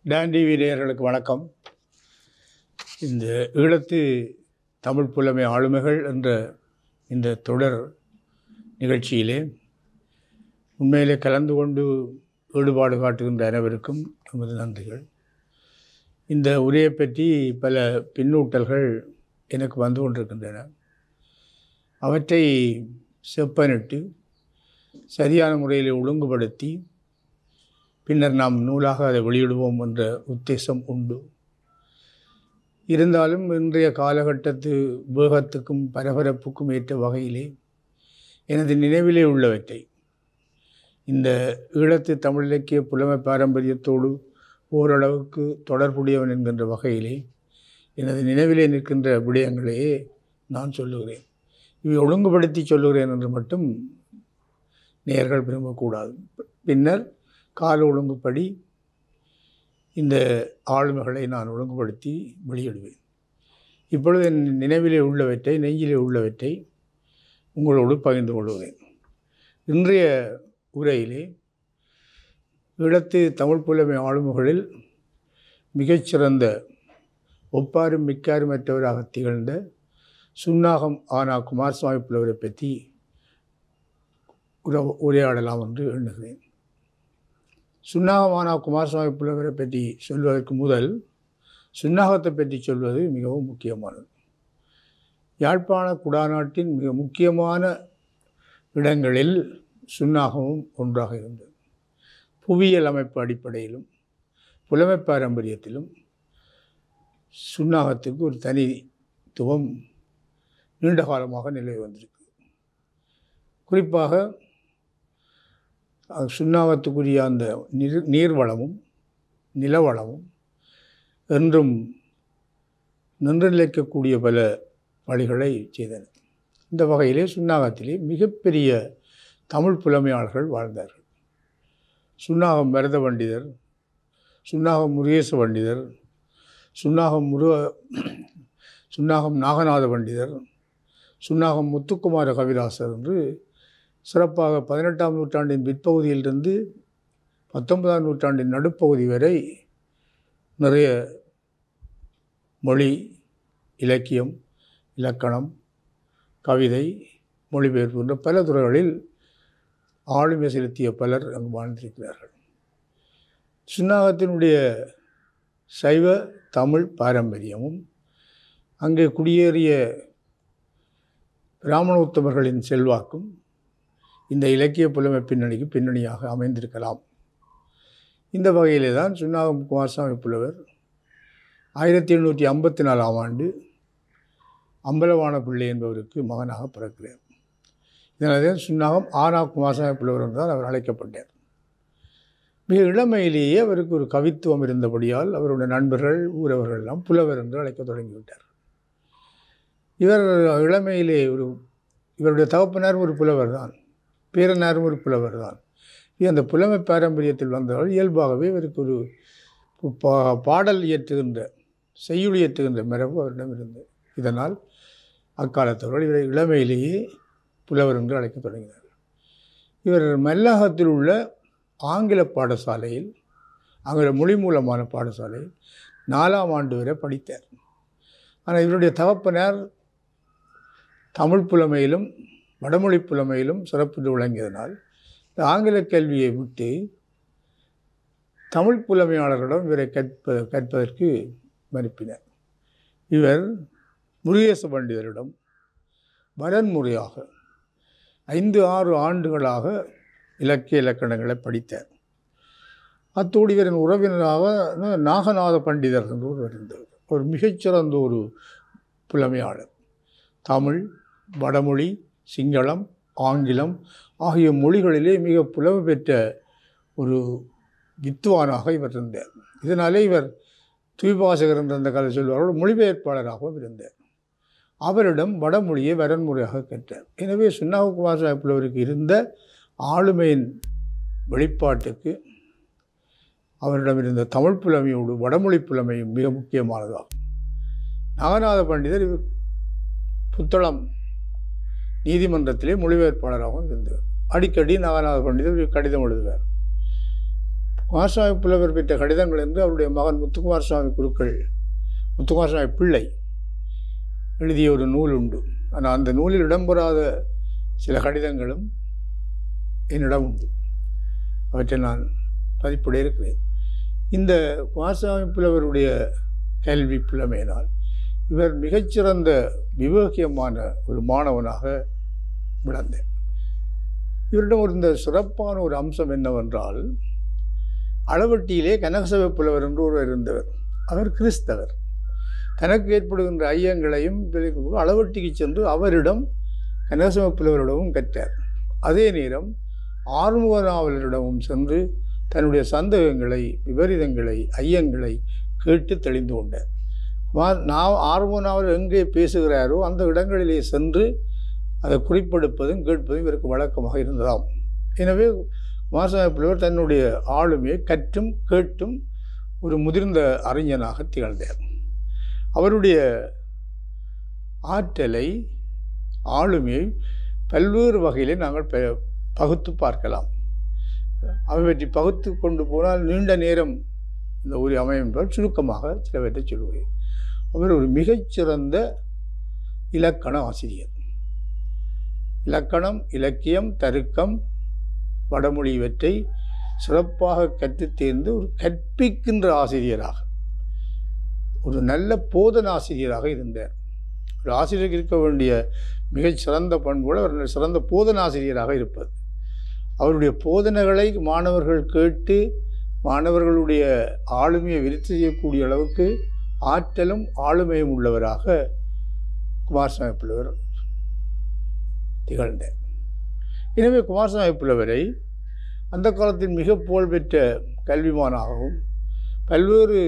Don TV நேயர்களுக்கு வணக்கம் இந்த ஈழத்து தமிழ் புலமை ஆளுமைகள் என்ற இந்த தொடர் நிகழ்ச்சியிலே உண்மையிலே கலந்து கொண்டு ஈடுபாடு காட்டுகின்ற அனைவருக்கும் நமது நன்றிகள் இந்த உரையை பற்றி பல பின்னூட்டல்கள் எனக்கு வந்து கொண்டிருக்கின்றன அவற்றை செப்பனிட்டு சரியான முறையில் ஒழுங்குபடுத்தி பின்னர் நாம் நூலாக அதை வெளியிடுவோம் என்ற உத்தேசம் உண்டு இருந்தாலும் இன்றைய காலகட்டத்து வேகத்துக்கும் பரபரப்புக்கும் ஏற்ற வகையிலே எனது நினைவிலே உள்ளவற்றை இந்த ஈழத்து தமிழ் இலக்கிய புலமை பாரம்பரியத்தோடு ஓரளவுக்கு தொடர்புடையவன் என்கின்ற வகையிலே எனது நினைவிலே நிற்கின்ற விடயங்களையே நான் சொல்லுகிறேன் இவை ஒழுங்குபடுத்தி சொல்லுகிறேன் என்று மட்டும் நேயர்கள் விரும்பக்கூடாது பின்னர் கால ஒழுங்குப்படி இந்த ஆளுமைகளை நான் ஒழுங்குபடுத்தி வெளியிடுவேன் இப்பொழுது என் நினைவிலே உள்ளவற்றை நெஞ்சிலே உள்ளவற்றை உங்களோடு பகிர்ந்து கொள்கிறேன் இன்றைய உரையிலே ஈழத்து தமிழ் புலமை ஆளுமைகளில் மிகச்சிறந்த ஒப்பாரும் மிக்காருமற்றவராக திகழ்ந்த சுன்னாகம் ஆனா குமாரசுவாமி புலவரை பற்றி உர உரையாடலாம் என்று எண்ணுகிறேன் சுன்னாகமானா குமாரசுவாமி புலவரை பற்றி சொல்வதற்கு முதல் சுன்னாகத்தை பற்றி சொல்வது மிகவும் முக்கியமானது யாழ்ப்பாண குடாநாட்டின் மிக முக்கியமான இடங்களில் சுன்னாகமும் ஒன்றாக இருந்தது புவியியல் அமைப்பு அடிப்படையிலும் புலமை பாரம்பரியத்திலும் சுன்னாகத்துக்கு ஒரு தனித்துவம் நீண்ட காலமாக நிலவி வந்திருக்கு குறிப்பாக அது சுண்ணாகத்துக்குரிய அந்த நீர் நீர்வளமும் நிலவளமும் என்றும் நின்று நிலைக்கக்கூடிய பல வழிகளை செய்தன இந்த வகையிலே சுண்ணாகத்திலே மிகப்பெரிய தமிழ் புலமையாளர்கள் வாழ்ந்தார்கள் சுண்ணாகம் மருத பண்டிதர் சுண்ணாகம் முருகேச பண்டிதர் சுண்ணாகம் முருக சுண்ணாகம் நாகநாத பண்டிதர் சுண்ணாகம் முத்துக்குமார கவிதாசர் என்று சிறப்பாக பதினெட்டாம் நூற்றாண்டின் பிற்பகுதியிலிருந்து பத்தொன்பதாம் நூற்றாண்டின் நடுப்பகுதி வரை நிறைய மொழி இலக்கியம் இலக்கணம் கவிதை மொழிபெயர்ப்பு என்ற பல துறைகளில் ஆளுமை செலுத்திய பலர் அங்கு வாழ்ந்திருக்கிறார்கள் சுன்னாகத்தினுடைய சைவ தமிழ் பாரம்பரியமும் அங்கே குடியேறிய பிராமண உத்தமர்களின் செல்வாக்கும் இந்த இலக்கிய புலமை பின்னணிக்கு பின்னணியாக அமைந்திருக்கலாம் இந்த வகையிலே தான் சுன்னாகம் குமாரசாமி புலவர் ஆயிரத்தி எண்ணூற்றி ஐம்பத்தி நாலாம் ஆண்டு அம்பலவான பிள்ளை என்பவருக்கு மகனாக பிறக்கிறார் இதனாலே சுன்னாகம் ஆனா குமாரசாமி புலவர் என்றால் அவர் அழைக்கப்பட்டார் மிக இளமையிலேயே அவருக்கு ஒரு கவித்துவம் இருந்தபடியால் அவருடைய நண்பர்கள் ஊரவர்கள் எல்லாம் புலவர் என்று அழைக்க தொடங்கிவிட்டார் இவர் இளமையிலே ஒரு இவருடைய தகப்பனார் ஒரு புலவர் தான் பேரனாரும் ஒரு புலவர் தான் அந்த புலமை பாரம்பரியத்தில் வந்தவர்கள் இயல்பாகவே இவருக்கு ஒரு பா பாடல் இயற்றுகின்ற செய்யுள் இயற்றுகின்ற மரபு அவரிடம் இருந்தது இதனால் அக்காலத்தவர்கள் இவரை இளமையிலேயே புலவர் என்று அழைக்க தொடங்கினார் இவர் மல்லாகத்தில் உள்ள ஆங்கில பாடசாலையில் ஆங்கில மொழி மூலமான பாடசாலையில் நாலாம் ஆண்டு வரை படித்தார் ஆனால் இவருடைய தகப்பனார் தமிழ் புலமையிலும் வடமொழி புலமையிலும் சிறப்பு விளங்கியதனால் இந்த ஆங்கில கல்வியை விட்டு தமிழ் புலமையாளர்களிடம் இவரை கற்ப கற்பதற்கு மறுப்பினர் இவர் முருகேச பண்டிதரிடம் வரன்முறையாக ஐந்து ஆறு ஆண்டுகளாக இலக்கிய இலக்கணங்களை படித்தார் அத்தோடு இவரின் உறவினராக நாகநாத பண்டிதர் என்று ஒருவர் இருந்தவர் ஒரு மிகச்சிறந்த ஒரு புலமையாளர் தமிழ் வடமொழி சிங்களம் ஆங்கிலம் ஆகிய மொழிகளிலே மிக புலமை பெற்ற ஒரு வித்துவானாக இவர் இருந்தார் இதனாலே இவர் துய்பாசகர் என்ற அந்த கதை சொல்வார்கள் மொழிபெயர்ப்பாளராகவும் இருந்தார் அவரிடம் வடமொழியை வரன்முறையாக கற்றார் எனவே சுன்னாகுமார் புலவருக்கு இருந்த ஆளுமையின் வெளிப்பாட்டுக்கு அவரிடம் இருந்த தமிழ் புலமையோடு வடமொழி புலமையும் மிக முக்கியமானதாகும் நாகநாத பண்டிதர் இவர் புத்தளம் நீதிமன்றத்திலே மொழிபெயர்ப்பாளராகவும் இருந்தவர் அடிக்கடி நாகநாத பண்டிதர் கடிதம் எழுதுவார் குமாரசுவாமி புலவர் பெற்ற கடிதங்கள் என்று அவருடைய மகன் முத்துக்குமார சுவாமி குருக்கள் முத்துக்குமார சுவாமி பிள்ளை எழுதிய ஒரு நூல் உண்டு ஆனால் அந்த நூலில் இடம்பெறாத சில கடிதங்களும் என்னிடம் உண்டு அவற்றை நான் பதிப்புடைய இருக்கிறேன் இந்த குமாரசுவாமி புலவருடைய கல்வி புலமையினால் இவர் மிகச்சிறந்த விவேகியமான ஒரு மாணவனாக விளந்தேன் இவரிடம் இருந்த சிறப்பான ஒரு அம்சம் என்னவென்றால் அளவட்டியிலே கனகசபை புலவர் என்று ஒருவர் இருந்தவர் அவர் கிறிஸ்தவர் தனக்கு ஏற்படுகின்ற ஐயங்களையும் தெரிவிக்கும் அளவட்டிக்கு சென்று அவரிடம் கனகசபை புலவரிடமும் கற்றார் அதே நேரம் ஆறுமுக நாவலரிடமும் சென்று தன்னுடைய சந்தேகங்களை விபரீதங்களை ஐயங்களை கேட்டு தெளிந்து கொண்டார் மா- நான் ஆர்வ நாவலர் எங்கே பேசுகிறாரோ அந்த இடங்களிலே சென்று அதை குறிப்பெடுப்பதும் கேட்பதும் இவருக்கு வழக்கமாக இருந்ததாம் எனவே மாசாமி புலவர் தன்னுடைய ஆளுமையை கற்றும் கேட்டும் ஒரு முதிர்ந்த அறிஞனாக திகழ்ந்தார் அவருடைய ஆற்றலை ஆளுமையை பல்வேறு வகையிலே நாங்கள் ப- பகுத்து பார்க்கலாம் அவை பற்றி பகுத்து கொண்டு போனால் நீண்ட நேரம் இந்த ஒரு அமையும் என்பதால் சுருக்கமாக சிலவற்றை சொல்லுவேன் அவர் ஒரு மிகச்சிறந்த இலக்கண ஆசிரியர் இலக்கணம் இலக்கியம் தருக்கம் வடமொழி இவற்றை சிறப்பாக கற்றுத் தேர்ந்து ஒரு கற்பிக்கின்ற ஆசிரியராக ஒரு நல்ல போதன ஆசிரியராக இருந்தார் ஒரு ஆசிரியருக்கு இருக்க வேண்டிய மிகச் சிறந்த பண்புகள் அவர் சிறந்த போதன ஆசிரியராக இருப்பது அவருடைய போதனைகளை மாணவர்கள் கேட்டு மாணவர்களுடைய ஆளுமையை விருத்தி செய்யக்கூடிய அளவுக்கு ஆற்றலும் ஆளுமையும் உள்ளவராக குமாரசாமி புலவர் திகழ்ந்தார் எனவே குமாரசாமி புலவரை அந்த காலத்தின் மிக புகழ்பெற்ற கல்விமானாகவும் பல்வேறு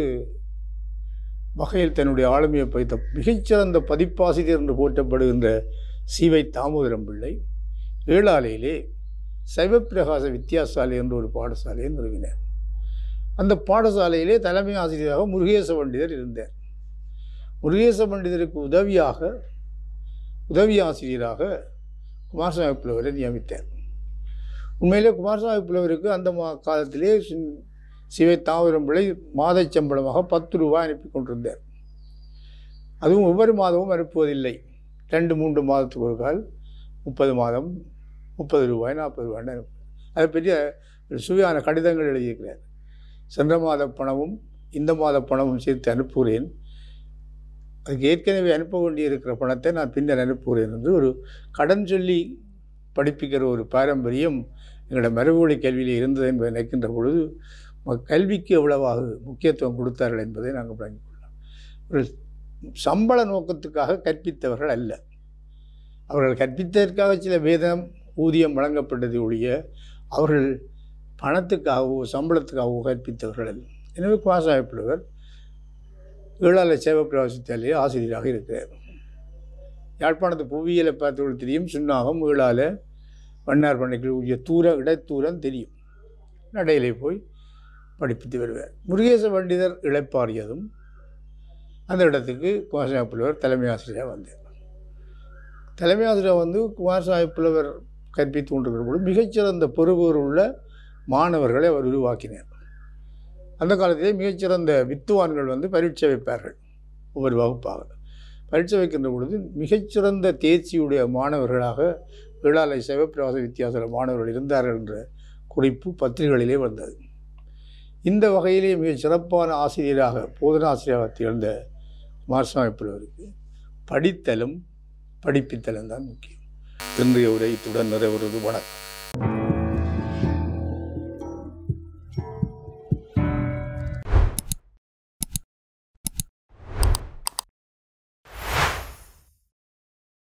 வகையில் தன்னுடைய ஆளுமையை பைத்த மிகச்சிறந்த பதிப்பாசிரியர் என்று போற்றப்படுகின்ற சீவை தாமோதரம் பிள்ளை ஏழாலையிலே சைவப்பிரகாச வித்தியாசாலை என்ற ஒரு பாடசாலையை நிறுவினார் அந்த பாடசாலையிலே தலைமை ஆசிரியராக முருகேச பண்டிதர் இருந்தார் முருகேச பண்டிதருக்கு உதவியாக உதவி ஆசிரியராக குமாரசாமி புலவரை நியமித்தார் உண்மையிலே குமாரசாமி புலவருக்கு அந்த மா காலத்திலே சின்- சிவை தாவரம் பிள்ளை மாதச் சம்பளமாக பத்து ரூபாய் அனுப்பி கொண்டிருந்தார் அதுவும் ஒவ்வொரு மாதமும் அனுப்புவதில்லை ரெண்டு மூன்று மாதத்துக்கு ஒரு கால் முப்பது மாதம் முப்பது ரூபாய் நாற்பது ரூபாய்னு அனுப்பு அதை பற்றி ஒரு சுவையான கடிதங்கள் எழுதியிருக்கிறார் சென்ற மாத பணமும் இந்த மாத பணமும் சேர்த்து அனுப்புகிறேன் அதுக்கு ஏற்கனவே அனுப்ப வேண்டியிருக்கிற பணத்தை நான் பின்னர் அனுப்புகிறேன் என்று ஒரு கடன் சொல்லி படிப்பிக்கிற ஒரு பாரம்பரியம் எங்களோட மரபுவழி கல்வியில் இருந்தது என்பதை நினைக்கின்ற பொழுது ம- கல்விக்கு எவ்வளவாக முக்கியத்துவம் கொடுத்தார்கள் என்பதை நாங்கள் விளங்கிக் கொள்ளலாம் ஒரு சம்பள நோக்கத்துக்காக கற்பித்தவர்கள் அல்ல அவர்கள் கற்பித்ததற்காக சில வேதம் ஊதியம் வழங்கப்பட்டதை ஒழிய அவர்கள் பணத்துக்காகவோ சம்பளத்துக்காகவோ கற்பித்தவர்கள் அல்ல எனவே குவாசாமி புலவர் ஈழால சேவப்பிரவாசத்தாலே ஆசிரியராக இருக்கிறார் யாழ்ப்பாணத்து புவியியலை பார்த்தவர்கள் தெரியும் சுண்ணாகம் ஈழால வண்ணார் பண்ணைக்கு உரிய தூரம் இடைத்தூரம் தெரியும் நடையிலே போய் படிப்பித்து வருவார் முருகேச பண்டிதர் இழைப்பாரியதும் அந்த இடத்துக்கு குமாரசாமி புலவர் தலைமை ஆசிரியராக வந்தார் தலைமை ஆசிரியர் வந்து குமாரசாமி புலவர் கற்பித்து கொண்டிருக்கிற பொழுது மிகச்சிறந்த பொறுப்போர் உள்ள மாணவர்களை அவர் உருவாக்கினார் அந்த காலத்திலே மிகச்சிறந்த வித்துவான்கள் வந்து பரீட்சை வைப்பார்கள் ஒவ்வொரு வகுப்பாக பரீட்சை வைக்கின்ற பொழுது மிகச்சிறந்த தேர்ச்சியுடைய மாணவர்களாக விழாலை சிவப்பிரவாச வித்தியாச மாணவர்கள் இருந்தார்கள் என்ற குறிப்பு பத்திரிகைகளிலே வந்தது இந்த வகையிலே மிகச் சிறப்பான ஆசிரியராக போதனாசிரியராக திகழ்ந்த குமாரசாமி புலவருக்கு படித்தலும் படிப்பித்தலும் தான் முக்கியம் இன்றைய உரை இத்துடன் நிறைவுறது வணக்கம்